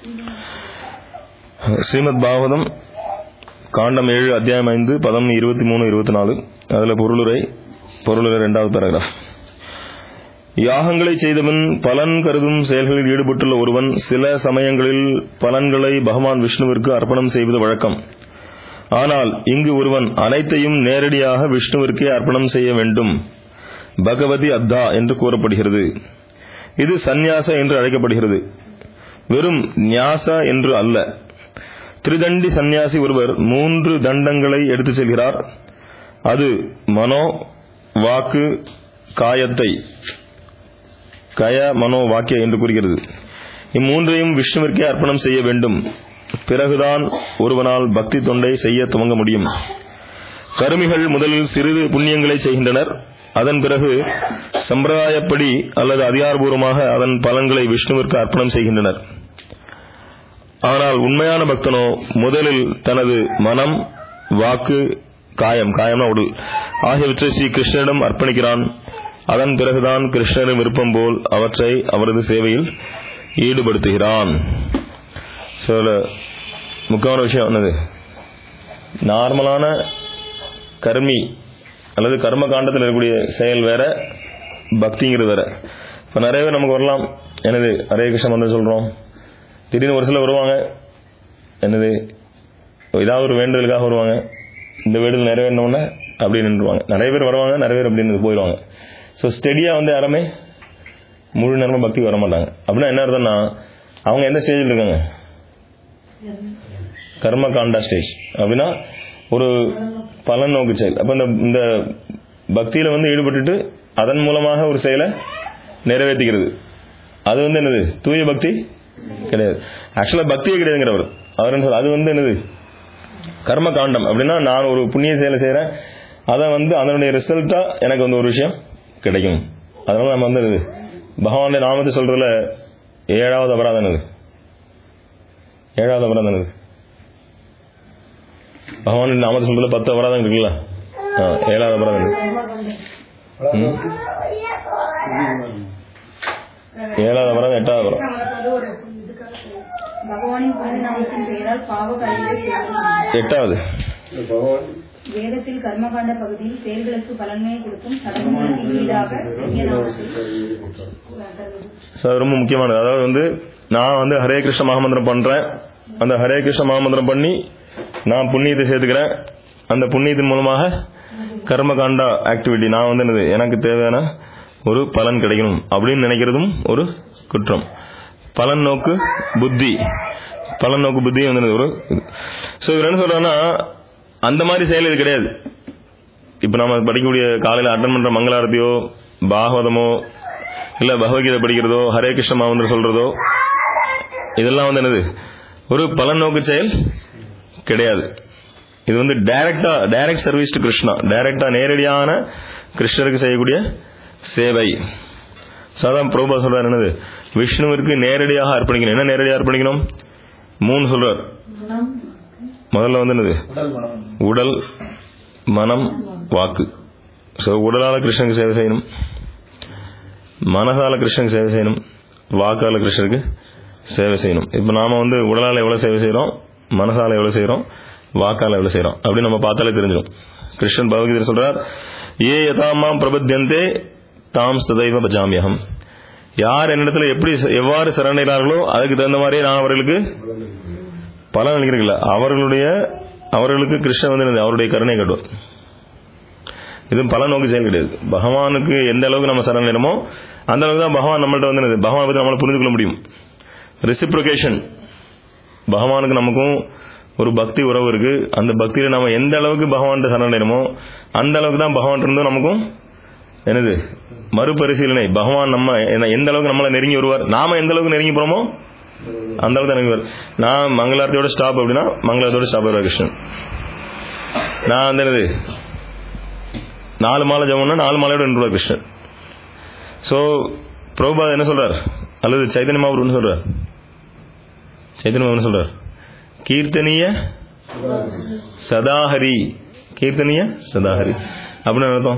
ஸ்ரீமத் பாகவதம் காண்டம் ஏழு அத்தியாயம் ஐந்து பதம் இருபத்தி மூணு இருபத்தி நாலு அதில் பொருளுரை பொருளுரை ரெண்டாவது பேராகிராஃப் யாகங்களை செய்தவன் பலன் கருதும் செயல்களில் ஈடுபட்டுள்ள ஒருவன் சில சமயங்களில் பலன்களை பகவான் விஷ்ணுவிற்கு அர்ப்பணம் செய்வது வழக்கம் ஆனால் இங்கு ஒருவன் அனைத்தையும் நேரடியாக விஷ்ணுவிற்கே அர்ப்பணம் செய்ய வேண்டும் பகவதி அத்தா என்று கூறப்படுகிறது இது சந்நியாச என்று அழைக்கப்படுகிறது வெறும் நியாச என்று அல்ல திரிதண்டி சந்நியாசி ஒருவர் மூன்று தண்டங்களை எடுத்துச் செல்கிறார் அது மனோ வாக்கு காயத்தை கய மனோ வாக்கிய என்று கூறுகிறது இம்மூன்றையும் விஷ்ணுவிற்கே அர்ப்பணம் செய்ய வேண்டும் பிறகுதான் ஒருவனால் பக்தி தொண்டை செய்ய துவங்க முடியும் கருமிகள் முதலில் சிறிது புண்ணியங்களை செய்கின்றனர் அதன் பிறகு சம்பிரதாயப்படி அல்லது அதிகாரபூர்வமாக அதன் பலன்களை விஷ்ணுவிற்கு அர்ப்பணம் செய்கின்றனர் ஆனால் உண்மையான பக்தனோ முதலில் தனது மனம் வாக்கு காயம் காயம்னா உடல் ஆகியவற்றை ஸ்ரீ கிருஷ்ணனிடம் அர்ப்பணிக்கிறான் அதன் பிறகுதான் கிருஷ்ணரின் விருப்பம் போல் அவற்றை அவரது சேவையில் ஈடுபடுத்துகிறான் சில முக்கியமான விஷயம் என்னது நார்மலான கர்மி அல்லது கர்ம காண்டத்தில் இருக்கக்கூடிய செயல் வேற பக்திங்கிறது வேற இப்போ நிறைய பேர் நமக்கு வரலாம் என்னது ஹரே கிருஷ்ணன் வந்து சொல்கிறோம் திடீர்னு ஒரு சிலர் வருவாங்க என்னது ஏதாவது ஒரு வேண்டுதலுக்காக வருவாங்க இந்த வேண்டுதல் நிறைவேறினோடனே அப்படி நின்றுவாங்க நிறைய பேர் வருவாங்க நிறைய பேர் அப்படின்னு போயிடுவாங்க ஸோ ஸ்டெடியாக வந்து யாருமே முழு நேரமாக பக்தி வர மாட்டாங்க அப்படின்னா என்ன அர்த்தம்னா அவங்க எந்த ஸ்டேஜில் இருக்காங்க கர்ம காண்டா ஸ்டேஜ் அப்படின்னா ஒரு பலன் நோக்கு செயல் அப்போ இந்த இந்த பக்தியில் வந்து ஈடுபட்டுட்டு அதன் மூலமாக ஒரு செயலை நிறைவேற்றிக்கிறது அது வந்து என்னது தூய பக்தி கிடையாது ஆக்சுவலாக பக்தியே கிடையாதுங்கிறவர் அவர் என்ன அது வந்து என்னது கர்ம காண்டம் அப்படின்னா நான் ஒரு புண்ணிய செயலை செய்கிறேன் அதை வந்து அதனுடைய ரிசல்ட்டாக எனக்கு வந்து ஒரு விஷயம் கிடைக்கும் அதனால நம்ம வந்து பகவானுடைய நாமத்தை சொல்றதுல ஏழாவது அபராதம் என்னது ஏழாவது அபராதம் என்னது பகவான் நாமத்தை சொல்றதுல பத்து அபராதம் இருக்குல்ல ஏழாவது அபராதம் ஏழாவது அபராதம் எட்டாவது அபராதம் பகவானின் புனித நாமத்தின் பெயரால் பாவ எட்டாவது வேதத்தில் கர்மகாண்ட பகுதியில் செயல்களுக்கு பலன்களை கொடுக்கும் சடங்குகளுக்கு ஈடாக திவ்ய நாமத்தில் அது ரொம்ப முக்கியமானது அதாவது வந்து நான் வந்து ஹரே கிருஷ்ண மகாமந்திரம் பண்றேன் அந்த ஹரே கிருஷ்ண மகாமந்திரம் பண்ணி நான் புண்ணியத்தை சேர்த்துக்கிறேன் அந்த புண்ணியத்தின் மூலமாக கர்மகாண்டா ஆக்டிவிட்டி நான் வந்து என்னது எனக்கு தேவையான ஒரு பலன் கிடைக்கணும் அப்படின்னு நினைக்கிறதும் ஒரு குற்றம் பலன் நோக்கு புத்தி பலன் நோக்கு புத்தி வந்து ஒரு ஸோ இவர் என்ன சொல்றாங்கன்னா அந்த மாதிரி செயல் இது கிடையாது இப்போ நம்ம படிக்கக்கூடிய காலையில் அட்டன் பண்ற மங்களாரத்தியோ பாகவதமோ இல்லை பகவத்கீதை படிக்கிறதோ ஹரே கிருஷ்ண மாமந்திரம் சொல்றதோ இதெல்லாம் வந்து என்னது ஒரு பலன் நோக்கு செயல் கிடையாது இது வந்து டைரக்டா டைரக்ட் சர்வீஸ் டு கிருஷ்ணா டைரக்டா நேரடியான கிருஷ்ணருக்கு செய்யக்கூடிய சேவை சாதாரண பிரபா சொல்றாரு என்னது விஷ்ணுவிற்கு நேரடியாக அர்ப்பணிக்கணும் என்ன நேரடியாக அர்ப்பணிக்கணும் மூணு சொல்றார் முதல்ல வந்து என்னது உடல் மனம் வாக்கு ஸோ உடலால கிருஷ்ணனுக்கு சேவை செய்யணும் மனசால கிருஷ்ணனுக்கு சேவை செய்யணும் வாக்கால கிருஷ்ணருக்கு சேவை செய்யணும் இப்போ நாம வந்து உடலால் எவ்வளோ சேவை செய்கிறோம் மனசால எவ்வளோ செய்கிறோம் வாக்கால எவ்வளோ செய்கிறோம் அப்படின்னு நம்ம பார்த்தாலே தெரிஞ்சிடும் கிருஷ்ணன் பகவத்கீதை சொல்றார் ஏ யதாமாம் பிரபத்தியந்தே தாம் ஸ்ததைவ பஜாமியகம் யார் என்னிடத்துல எப்படி எவ்வாறு சரணைகிறார்களோ அதுக்கு தகுந்த மாதிரியே நான் அவர்களுக்கு பலன் அளிக்கிறீங்களா அவர்களுடைய அவர்களுக்கு கிருஷ்ணன் வந்து அவருடைய கருணை கட்டுவார் இது பல நோக்கு செயல் கிடையாது பகவானுக்கு எந்த அளவுக்கு நம்ம சரணடைமோ அந்த அளவுக்கு தான் பகவான் நம்மள்ட்ட வந்து பகவானை பற்றி நம்மளை புரிந்து கொள்ள முடியும் ரெசிப்ரிகேஷன் பகவானுக்கு நமக்கும் ஒரு பக்தி உறவு இருக்கு அந்த பக்தியில நம்ம எந்த அளவுக்கு பகவான்கிட்ட சரணடைமோ அந்த அளவுக்கு தான் பகவான் இருந்தும் நமக்கும் என்னது மறுபரிசீலனை பகவான் நம்ம எந்த அளவுக்கு நம்மளை நெருங்கி வருவார் நாம எந்த அளவுக்கு நெருங்கி போறோமோ அந்த அளவுக்கு நெருங்கி வருவார் நான் மங்களாரத்தியோட ஸ்டாப் அப்படின்னா மங்களாரத்தோட ஸ்டாப் வருவார் கிருஷ்ணன் நான் வந்து என்னது நாலு மாலை ஜபம்னா நாலு மாலையோட நின்றுவார் கிருஷ்ணன் ஸோ பிரபுபாத் என்ன சொல்றார் அல்லது சைதன்ய மாபுரம் என்ன சொல்றார் சைதன்ய மாபுரம் சொல்றார் கீர்த்தனிய சதாஹரி கீர்த்தனிய சதாஹரி அப்படின்னு அர்த்தம்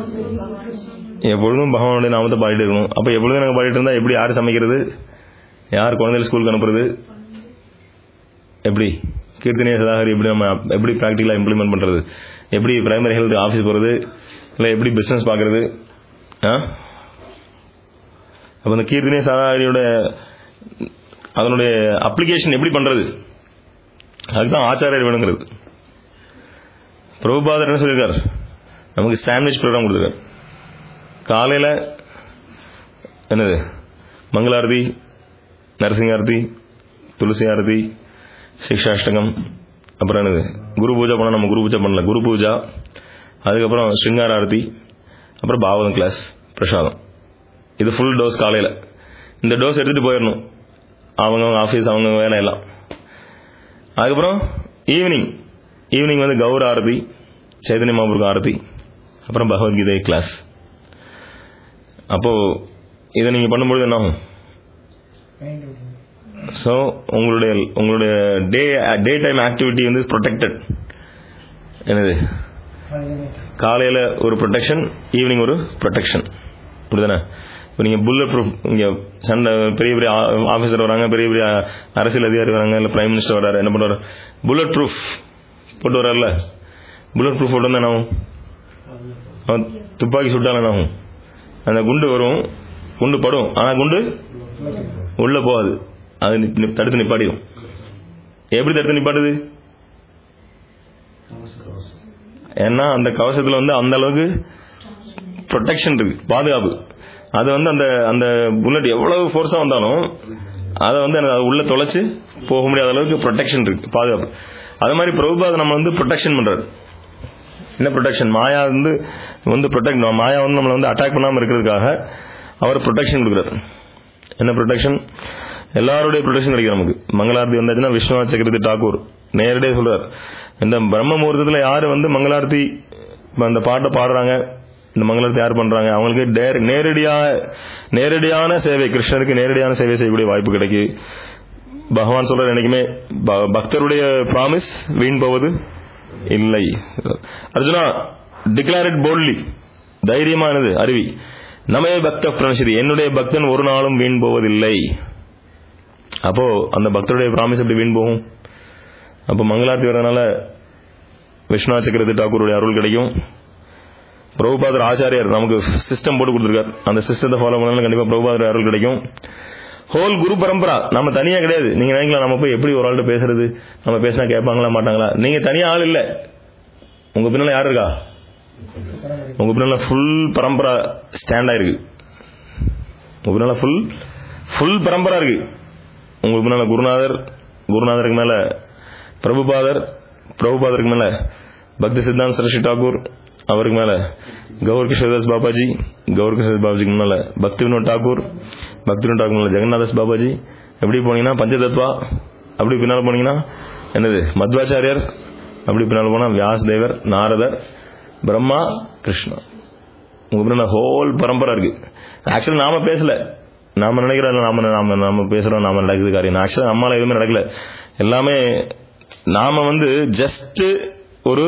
எப்பொழுதும் பகவானுடைய நாமத்தை பாடிட்டு இருக்கணும் அப்ப எப்பொழுதும் நாங்கள் பாடிட்டு இருந்தா எப்படி யார் சமைக்கிறது யார் குழந்தைகள் ஸ்கூலுக்கு அனுப்புறது எப்படி கீர்த்தனைய சதாகரி எப்படி நம்ம எப்படி ப்ராக்டிக்கலாக இம்ப்ளிமெண்ட் பண்ணுறது எப்படி பிரைமரி ஹெல்த் ஆஃபீஸ் போகிறது இல்லை எப்படி பிஸ்னஸ் பார்க்குறது ஆ அப்போ இந்த கீர்த்தனை சதாகரியோட அதனுடைய அப்ளிகேஷன் எப்படி பண்ணுறது அதுதான் ஆச்சாரியர் வேணுங்கிறது பிரபுபாதர் என்ன சொல்லியிருக்கார் நமக்கு சாண்ட்விச் ப்ரோக்ராம் கொடுத்துருக்கார் காலையில் என்னது மங்களாரதி நரசிங்காரதி துளசி ஆரதி சிக்ஷாஷ்டகம் அப்புறம் என்னது குரு பூஜை பண்ண நம்ம குரு பூஜை பண்ணல குரு பூஜா அதுக்கப்புறம் ஸ்ருங்கார ஆரதி அப்புறம் பாவதம் கிளாஸ் பிரசாதம் இது ஃபுல் டோஸ் காலையில் இந்த டோஸ் எடுத்துகிட்டு போயிடணும் அவங்க ஆஃபீஸ் அவங்க வேலையெல்லாம் அதுக்கப்புறம் ஈவினிங் ஈவினிங் வந்து கௌர ஆரதி சைதன்ய மாபுருக்கு ஆரதி அப்புறம் பகவத்கீதை கிளாஸ் அப்போது இதை நீங்கள் பண்ணும்பொழுது என்ன ஆகும் ஸோ உங்களுடைய உங்களுடைய டே டே டைம் ஆக்டிவிட்டி வந்து ப்ரொடெக்டட் என்னது காலையில் ஒரு ப்ரொடெக்ஷன் ஈவினிங் ஒரு ப்ரொடெக்ஷன் அப்படிதானே இப்போ நீங்கள் புல்லட் ப்ரூஃப் இங்கே சண்டை பெரிய பெரிய ஆஃபீஸர் வராங்க பெரிய பெரிய அரசியல் அதிகாரி வராங்க இல்லை பிரைம் மினிஸ்டர் வராரு என்ன பண்ணுவார் புல்லட் ப்ரூஃப் போட்டு வர்றாருல புல்லட் ப்ரூஃப் போட்டு என்ன ஆகும் அவன் துப்பாக்கி சுட்டால் என்ன ஆகும் அந்த குண்டு வரும் குண்டு படும் ஆனால் குண்டு உள்ள போகாது அது நி- நி- தடுத்து நிப்பாட்டிடும் எப்படி தடுத்து நிப்பாட்டுது ஏன்னா அந்த கவசத்துல வந்து அந்த அளவுக்கு ப்ரொடெக்ஷன் இருக்கு பாதுகாப்பு அது வந்து அந்த அந்த புல்லட் எவ்வளவு ஃபோர்ஸா வந்தாலும் அதை வந்து எனக்கு அது உள்ள தொலைச்சு போக முடியாத அளவுக்கு ப்ரொடெக்ஷன் இருக்கு பாதுகாப்பு அது மாதிரி பிரபுபாத் நம்ம வந்து ப்ரொடெக்ஷன் பண்றாரு என்ன ப்ரொடெக்ஷன் மாயா வந்து வந்து ப்ரொடெக்ட் மாயா வந்து நம்மளை வந்து அட்டாக் பண்ணாமல் இருக்கிறதுக்காக அவர் ப்ரொடெக்ஷன் கொடுக்குறாரு என்ன ப்ரொடெக்ஷன் எல்லாருடைய ப்ரொடெக்ஷன் கிடைக்கும் நமக்கு மங்களாரதி வந்தாச்சுன்னா விஸ்வநாத் சக்கரவர்த்தி டாக்கூர் நேரடியாக சொல்றார் இந்த பிரம்ம முகூர்த்தத்தில் யார் வந்து மங்களாரத்தி இப்ப அந்த பாட்டை பாடுறாங்க இந்த மங்களாரத்தி யார் பண்றாங்க அவங்களுக்கு டேர- நேரடியாக நேரடியான சேவை கிருஷ்ணருக்கு நேரடியான சேவை செய்யக்கூடிய வாய்ப்பு கிடைக்கு பகவான் சொல்ற என்னைக்குமே ப- பக்தருடைய ப்ராமிஸ் வீண் போவது இல்லை அர்ஜுனா டிக்ளேர் இட் போல்ட்லி தைரியமானது அருவி நமே பக்த பிரணசிதி என்னுடைய பக்தன் ஒரு நாளும் வீண் போவதில்லை அப்போ அந்த பக்தருடைய ப்ராமிஸ் எப்படி வீண் போகும் அப்போ மங்களாரத்தி வரதுனால விஸ்வநாத சக்கரவர்த்தி டாக்கூருடைய அருள் கிடைக்கும் பிரபுபாதர் ஆச்சாரியார் நமக்கு சிஸ்டம் போட்டு கொடுத்துருக்கார் அந்த சிஸ்டத்தை ஃபாலோ பண்ணாலும் கண்டிப்பா பிரபுபாதர் அருள் கிடைக்கும் ஹோல் குரு பரம்பரா நம்ம தனியா கிடையாது நீங்க நினைக்கலாம் நம்ம போய் எப்படி ஒரு ஆள்கிட்ட பேசுறது நம்ம பேசினா கேட்பாங்களா மாட்டாங்களா நீங்க தனியா ஆள் இல்ல உங்க பின்னால யார் இருக்கா உங்க பின்னால ஃபுல் பரம்பரா ஸ்டாண்ட் ஆயிருக்கு உங்க பின்னால ஃபுல் ஃபுல் பரம்பரா இருக்கு உங்களுக்கு முன்னால குருநாதர் குருநாதருக்கு மேல பிரபுபாதர் பிரபுபாதருக்கு மேல பக்தி சித்தாந்த் சரஸ்வதி டாக்கூர் அவருக்கு மேல கௌர் கிஷோர்தாஸ் பாபாஜி கௌர் கிஷோர்தாஸ் பாபாஜிக்கு முன்னால பக்தி வினோத் டாக்கூர் பக்தி வினோத் டாக்கூர் மேல ஜெகநாதாஸ் பாபாஜி எப்படி போனீங்கன்னா பஞ்சதத்வா அப்படி பின்னால போனீங்கன்னா என்னது மத்வாச்சாரியார் அப்படி பின்னால போனா வியாசதேவர் நாரதர் பிரம்மா கிருஷ்ணா உங்க பின்னால ஹோல் பரம்பரை இருக்கு ஆக்சுவலி நாம பேசல நாம நினைக்கிறோம் நாம நாம நாம பேசுறோம் நாம நடக்குது காரியம் ஆக்சுவலா நம்மளால எதுவுமே நடக்கல எல்லாமே நாம வந்து ஜஸ்ட் ஒரு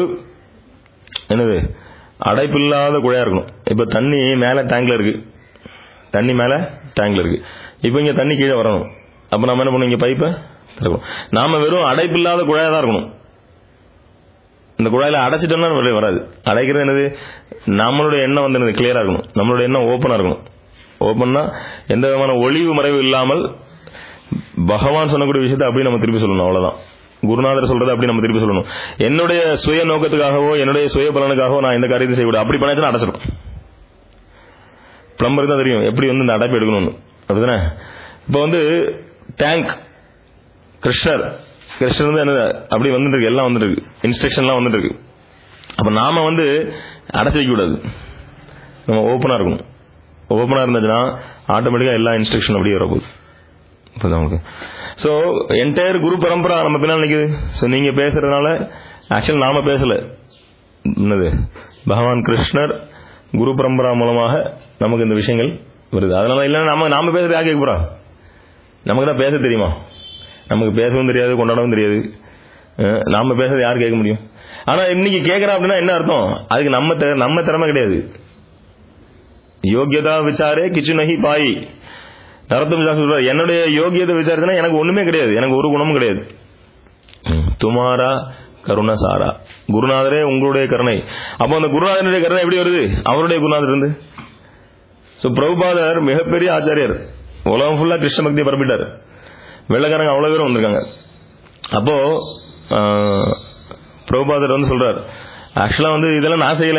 என்னது அடைப்பில்லாத குழையா இருக்கணும் இப்ப தண்ணி மேல டேங்க்ல இருக்கு தண்ணி மேல டேங்க்ல இருக்கு இப்போ இங்க தண்ணி கீழே வரணும் அப்ப நம்ம என்ன பண்ணுவோம் இங்க பைப்பை திறக்கணும் நாம வெறும் அடைப்பில்லாத குழாயா தான் இருக்கணும் இந்த குழாயில அடைச்சிட்டோம்னா வெளியே வராது அடைக்கிறது என்னது நம்மளுடைய எண்ணம் வந்து என்னது கிளியரா இருக்கணும் நம்மளுடைய எண்ணம் ஓப்பனா இருக்கணும் ஓப்பன்னா எந்த விதமான ஒளிவு மறைவு இல்லாமல் பகவான் சொன்னக்கூடிய விஷயத்தை அப்படியே நம்ம திருப்பி சொல்லணும் அவ்வளவுதான் குருநாதர் சொல்றதை அப்படி நம்ம திருப்பி சொல்லணும் என்னுடைய சுய நோக்கத்துக்காகவோ என்னுடைய சுய பலனுக்காகவோ நான் இந்த காரியத்தை செய்யக்கூடாது அப்படி பண்ணாச்சுன்னா அடைச்சிடும் பிளம்பருக்கு தான் தெரியும் எப்படி வந்து இந்த அடைப்பு எடுக்கணும்னு அப்படிதானே இப்போ வந்து டேங்க் கிருஷ்ணர் கிருஷ்ணர் வந்து என்ன அப்படி வந்துட்டு இருக்கு எல்லாம் வந்துட்டு இருக்கு இன்ஸ்ட்ரக்ஷன்லாம் வந்துட்டு இருக்கு அப்ப நாம வந்து அடைச்சு வைக்க கூடாது நம்ம ஓப்பனா இருக்கணும் ஓப்பனா இருந்துச்சுன்னா ஆட்டோமேட்டிக்கா எல்லா இன்ஸ்ட்ரக்ஷன் அப்படியே வரப்போகுது இப்போதான் உங்களுக்கு ஸோ என்டையர் குரு பரம்பரா நம்ம பின்னால் நிற்குது ஸோ நீங்க பேசுறதுனால ஆக்சுவல் நாம பேசல என்னது பகவான் கிருஷ்ணர் குரு பரம்பரா மூலமாக நமக்கு இந்த விஷயங்கள் வருது அதனால இல்லைன்னா நாம நாம பேசுறது யார் கேட்க போறா நமக்கு தான் பேச தெரியுமா நமக்கு பேசவும் தெரியாது கொண்டாடவும் தெரியாது அஹ் நாம பேசுறது யார் கேட்க முடியும் ஆனா இன்னைக்கு கேட்கறா அப்படின்னா என்ன அர்த்தம் அதுக்கு நம்ம தி- நம்ம திறமை கிடையாது யோகியதா விசாரே கிச்சு நகி பாய் நரோத்தம் தாஸ் சொல்றாரு என்னுடைய யோகியத்தை விசாரிச்சனா எனக்கு ஒண்ணுமே கிடையாது எனக்கு ஒரு குணமும் கிடையாது ம், துமாரா கருணசாரா குருநாதரே உங்களுடைய கருணை அப்போ அந்த குருநாதனுடைய கருணை எப்படி வருது அவருடைய குருநாதர் இருந்து ஸோ பிரபுபாதர் மிகப்பெரிய ஆச்சாரியர் உலகம் ஃபுல்லா கிருஷ்ண பக்தியை பரப்பிட்டார் வெள்ளக்காரங்க அவ்வளவு பேரும் வந்திருக்காங்க அப்போ ஆஹ், பிரபுபாதர் வந்து சொல்றார் ஆக்சுவலா வந்து இதெல்லாம் நான் செய்யல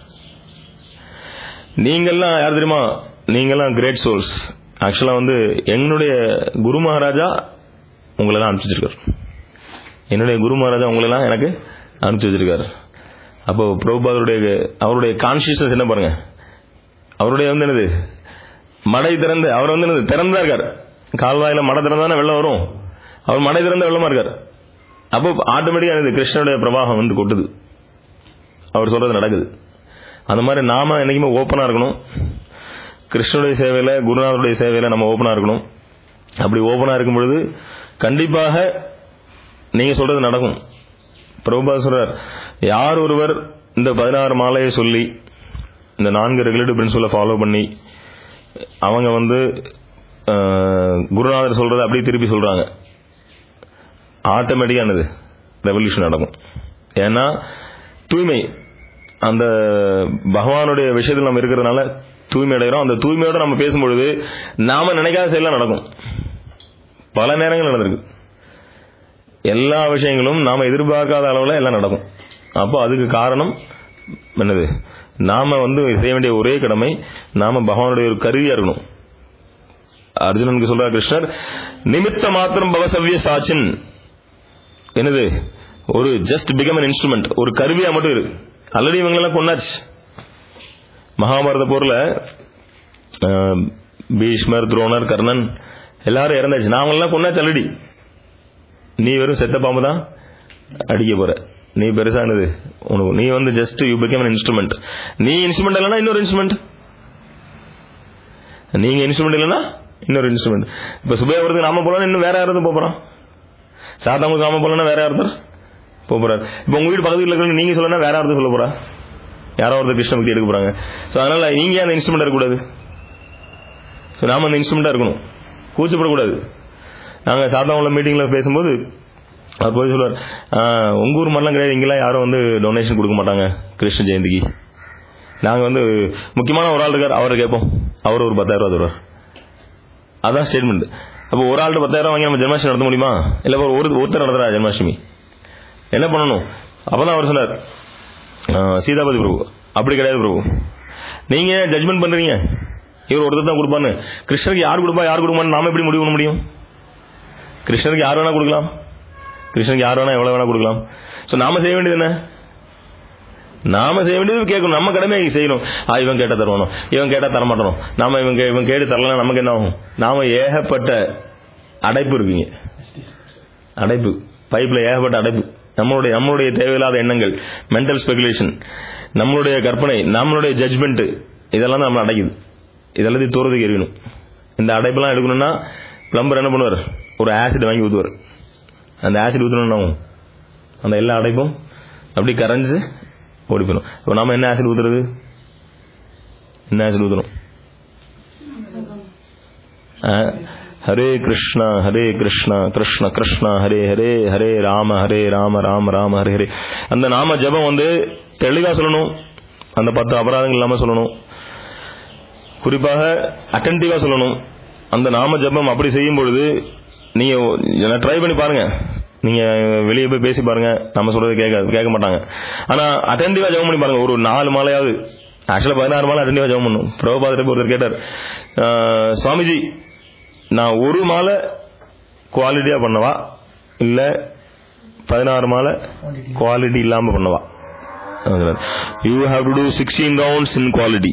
நீங்கெல்லாம் யார் தெரியுமா நீங்கெல்லாம் கிரேட் சோல்ஸ் ஆக்சுவலா வந்து என்னுடைய குரு மகாராஜா உங்களை எல்லாம் அனுப்பிச்சு வச்சிருக்காரு என்னுடைய குரு மகாராஜா உங்களெல்லாம் எனக்கு அனுப்பிச்சு வச்சிருக்காரு அப்போ பிரபுபாதருடைய அவருடைய கான்சியஸ்னஸ் என்ன பாருங்க அவருடைய வந்து என்னது மடை திறந்து அவர் வந்து என்னது திறந்தா இருக்காரு கால்வாயில மடை திறந்தானே வெள்ளம் வரும் அவர் மடை திறந்த வெள்ளமா இருக்காரு அப்போ ஆட்டோமேட்டிக்கா என்னது கிருஷ்ணனுடைய பிரவாகம் வந்து கொட்டுது அவர் சொல்றது நடக்குது அந்த மாதிரி நாம என்னைக்குமே ஓப்பனா இருக்கணும் கிருஷ்ணனுடைய சேவையில குருநாதருடைய சேவையில நம்ம ஓப்பனா இருக்கணும் அப்படி ஓப்பனா இருக்கும் பொழுது கண்டிப்பாக நீங்க சொல்றது நடக்கும் பிரபுபா சொல்றார் யார் ஒருவர் இந்த பதினாறு மாலையை சொல்லி இந்த நான்கு ரெகுலேட்டிவ் பிரின்சிபலை ஃபாலோ பண்ணி அவங்க வந்து அஹ், குருநாதர் சொல்றதை அப்படியே திருப்பி சொல்றாங்க ஆட்டோமேட்டிக்கா என்னது ரெவல்யூஷன் நடக்கும் ஏன்னா தூய்மை அந்த பகவானுடைய விஷயத்தில் நம்ம இருக்கிறதுனால தூய்மை அடைகிறோம் அந்த தூய்மையோட நம்ம பேசும்பொழுது நாம நினைக்காத செயலாம் நடக்கும் பல நேரங்கள் நடந்திருக்கு எல்லா விஷயங்களும் நாம எதிர்பார்க்காத அளவுல எல்லாம் நடக்கும் அப்போ அதுக்கு காரணம் என்னது நாம வந்து செய்ய வேண்டிய ஒரே கடமை நாம பகவானுடைய ஒரு கருவியா இருக்கணும் அர்ஜுனனுக்கு சொல்றார் கிருஷ்ணர் நிமித்த மாத்திரம் பவசவ்ய சாச்சின் என்னது ஒரு ஜஸ்ட் பிகம் an இன்ஸ்ட்ருமெண்ட் ஒரு கருவியா மட்டும் இருக்கு ஆல்ரெடி இவங்களெல்லாம் கொண்டாச்சு மகாபாரத போர்ல அஹ், பீஷ்மர் துரோணர் கர்ணன் எல்லாரும் இறந்தாச்சு நாமெல்லாம் கொண்டாச்சு ஆல்ரெடி நீ வெறும் செத்த பாம்பு தான் அடிக்க போற நீ பெருசானது உனக்கு நீ வந்து just you become an instrument நீ இன்ஸ்ட்ருமெண்ட் இல்லைன்னா இன்னொரு இன்ஸ்ட்ருமெண்ட் நீங்க இன்ஸ்ட்ருமெண்ட் இல்லைன்னா இன்னொரு இன்ஸ்ட்ருமெண்ட் இப்ப சுபேவரத்துக்கு நாம போலாம் இன்னும் வேற யாராவது போறோம் சாத்தாமுக்கு நாம போலன்னா வேற யார்த்தர் போறாரு இப்ப உங்க வீடு பக்கத்துல இருக்கிற நீங்க சொல்லனா வேற யார்த்தர் சொல்ல போறா யாரோ ஒருத்தர் கிருஷ்ண பக்தி எடுக்க போறாங்க சோ அதனால நீங்க ஏன் அந்த இன்ஸ்ட்ருமெண்ட் இருக்கக்கூடாது ஸோ நாம அந்த இன்ஸ்ட்ருமெண்டா இருக்கணும் கூச்சப்படக்கூடாது நாங்க சாதாரண மீட்டிங்ல பேசும்போது அவர் போய் சொல்லுவார் "ஆஹ், உங்க ஊர் மாதிரிலாம் கிடையாது இங்கெல்லாம் யாரும் வந்து டொனேஷன் கொடுக்க மாட்டாங்க கிருஷ்ண ஜெயந்திக்கு நாங்க வந்து முக்கியமான ஒரு ஆள் இருக்கார் அவரை கேட்போம் அவர் ஒரு பத்தாயிரம் ரூபா தருவார் அதான் ஸ்டேட்மெண்ட் அப்போ ஒரு ஆள்கிட்ட பத்தாயிரம் வாங்கி நம்ம ஜென்மாஷ்டமி நடத்த முடியுமா இல்ல ஒரு ஒரு- ஒருத்தர் நடத்துறா ஜென்மாஷ்டமி என்ன பண்ணணும் அப்பதான் அவர் சொன்னார் "ஆஹ், சீதாபதி பிரபு அப்படி கிடையாது பிரபு நீங்க ஜட்ஜ்மெண்ட் பண்றீங்க இவர் ஒருத்தர் தான் கொடுப்பான்னு கிருஷ்ணருக்கு யார் கொடுப்பா யார் கொடுப்பான்னு நாம எப்படி முடிவு பண்ண முடியும் கிருஷ்ணருக்கு யார் வேணா கொடுக்கலாம் கிருஷ்ணருக்கு யார் வேணா எவ்வளவு வேணா கொடுக்கலாம் சோ நாம செய்ய வேண்டியது என்ன நாம செய்ய வேண்டியது கேட்கணும் நம்ம கடமையை செய்யணும் ஆ இவன் கேட்டா தருவானோ இவன் கேட்டா தரமாட்டணும் நாம இவன் கே- இவன் கேட்டு தரலாம் நமக்கு என்ன ஆகும் நாம ஏகப்பட்ட அடைப்பு இருக்குங்க அடைப்பு பைப்ல ஏகப்பட்ட அடைப்பு நம்மளுடைய நம்மளுடைய தேவையில்லாத எண்ணங்கள் மென்டல் ஸ்பெகுலேஷன் நம்மளுடைய கற்பனை நம்மளுடைய ஜட்ஜ்மெண்ட் இதெல்லாம் தான் நம்ம அடைக்குது இதெல்லாத்தையும் தூரத்துக்கு எறியணும் இந்த அடைப்பெல்லாம் எடுக்கணும்னா பிளம்பர் என்ன பண்ணுவார் ஒரு ஆசிட் வாங்கி ஊற்றுவார் அந்த ஆசிட் ஊற்றணும்னா அந்த எல்லா அடைப்பும் அப்படி கரைஞ்சு ஓடி போயிடும் இப்போ நாம என்ன ஆசிட் ஊத்துறது என்ன ஆசிட் ஊத்துறோம் ஆ, ஹரே கிருஷ்ணா ஹரே கிருஷ்ணா கிருஷ்ண கிருஷ்ணா ஹரே ஹரே ஹரே ராம ஹரே ராம ராம ராம ஹரே ஹரே அந்த நாம ஜெபம் வந்து தெளிவா சொல்லணும் அந்த பத்து அபராதங்கள் இல்லாம சொல்லணும் குறிப்பாக அட்டன்டிவா சொல்லணும் அந்த நாம ஜெபம் அப்படி செய்யும் பொழுது நீங்க ட்ரை பண்ணி பாருங்க நீங்க வெளியே போய் பேசி பாருங்க நம்ம சொல்றது கேட்க கேட்க மாட்டாங்க ஆனா அட்டன்டிவா ஜெபம் பண்ணி பாருங்க ஒரு நாலு மாலையாவது ஆக்சுவலா பதினாறு மாலை அட்டன்டிவா ஜெபம் பண்ணும் பிரபுபாதத்தை ஒருத்தர் கேட்டார் "ஆஹ், சுவாமிஜி நான் ஒரு மாலை குவாலிட்டியா பண்ணவா இல்ல பதினாறு மாலை குவாலிட்டி இல்லாம பண்ணவா you have to do sixteen rounds in quality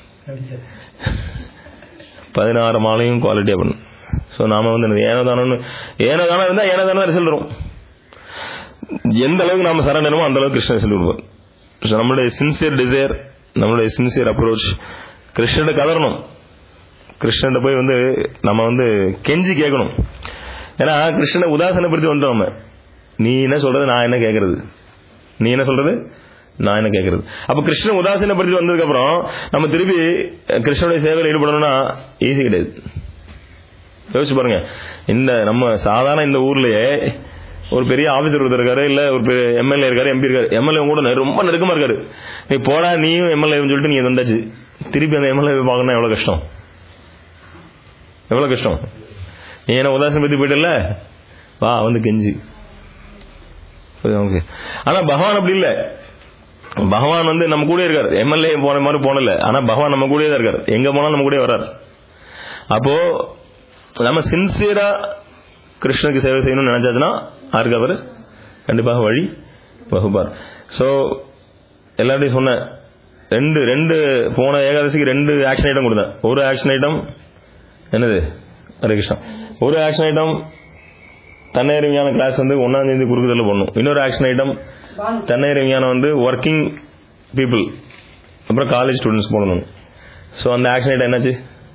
பதினாறு மாலையும் குவாலிட்டியா பண்ணும் ஸோ நாம வந்து என்னது ஏனோ தானோன்னு ஏனோ தானோ இருந்தா ஏனோ தானோ ரிசல்ட் வரும் எந்த அளவுக்கு நாம சரண்டனமோ அந்த அளவுக்கு கிருஷ்ணன் ரிசல்ட் கொடுப்பார் So, நம்மளுடைய சின்சியர் டிசைர் நம்மளுடைய சின்சியர் அப்ரோச் கிருஷ்ணன்ட கதறணும் கிருஷ்ணன்ட போய் வந்து நம்ம வந்து கெஞ்சி கேட்கணும் ஏன்னா கிருஷ்ணனை உதாசனப்படுத்தி வந்துட்டோம் நம்ம நீ என்ன சொல்றது நான் என்ன கேட்கறது நீ என்ன சொல்றது நான் என்ன கேட்கறது அப்ப கிருஷ்ணன் உதாசீனப்படுத்தி வந்ததுக்கு அப்புறம் நம்ம திருப்பி அஹ், கிருஷ்ணனுடைய சேவையில் ஈடுபடணும்னா ஈஸி கிடையாது யோசிச்சு பாருங்க இந்த நம்ம சாதாரண இந்த ஊர்லயே ஒரு பெரிய ஆபீசர் ஒருத்தர் இருக்காரு இல்ல ஒரு எம்எல்ஏ இருக்காரு எம்பி இருக்காரு எம்எல்ஏ கூட நெ- ரொம்ப நெருக்கமா இருக்காரு நீ போடா நீயும் எம்எல்ஏ சொல்லிட்டு நீங்க வந்தாச்சு திருப்பி அந்த எம்எல்ஏ பார்க்கணும் எவ்வளவு கஷ்டம் எவ்வளவு கஷ்டம் நீ என்ன உதாசனம் பத்தி போயிட்டல வா வந்து கெஞ்சி புரியுதா உங்களுக்கு? ஆனா பகவான் அப்படி இல்ல பகவான் வந்து நம்ம கூட இருக்காரு எம்எல்ஏ போன மாதிரி போனல ஆனா பகவான் நம்ம கூடயே தான் இருக்காரு எங்க போனாலும் நம்ம கூட வர்றாரு அப்போ நம்ம சின்சியரா கிருஷ்ணனுக்கு சேவை செய்யணும்னு நினைச்சாச்சுன்னா யாருக்கு அவர் கண்டிப்பாக வழி வகுப்பார் ஸோ எல்லார்ட்டையும் சொன்னேன் ரெண்டு ரெண்டு போன ஏகாதசிக்கு ரெண்டு ஆக்ஷன் ஐட்டம் கொடுத்தேன் ஒரு ஆக்ஷன் ஐட்டம் என்னது ஹரே கிருஷ்ணா ஒரு ஆக்ஷன் ஐட்டம் தன்னையர் விஞ்ஞான கிளாஸ் வந்து ஒன்னாம் தேதி குறுக்குதல் பண்ணும் இன்னொரு ஆக்ஷன் ஐட்டம் தன்னையர் விஞ்ஞானம் வந்து ஒர்க்கிங் பீப்புள் அப்புறம் காலேஜ் ஸ்டூடெண்ட்ஸ் போடணும் ஸோ அந்த ஆக்ஷன் ஐட்டம் என்னாச்சு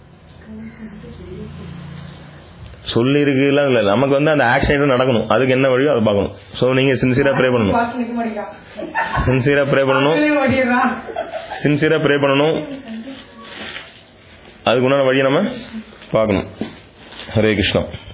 சொல்லி இருக்குலாம் இல்லை நமக்கு வந்து அந்த ஆக்ஷன் ஐட்டம் நடக்கணும் அதுக்கு என்ன வழியோ அதை பார்க்கணும் ஸோ நீங்க சின்சியரா ப்ரே பண்ணணும் சின்சியரா ப்ரே பண்ணணும் சின்சியரா ப்ரே பண்ணணும் அதுக்கு உண்டான வழியை நம்ம பார்க்கணும் ஹரே கிருஷ்ணா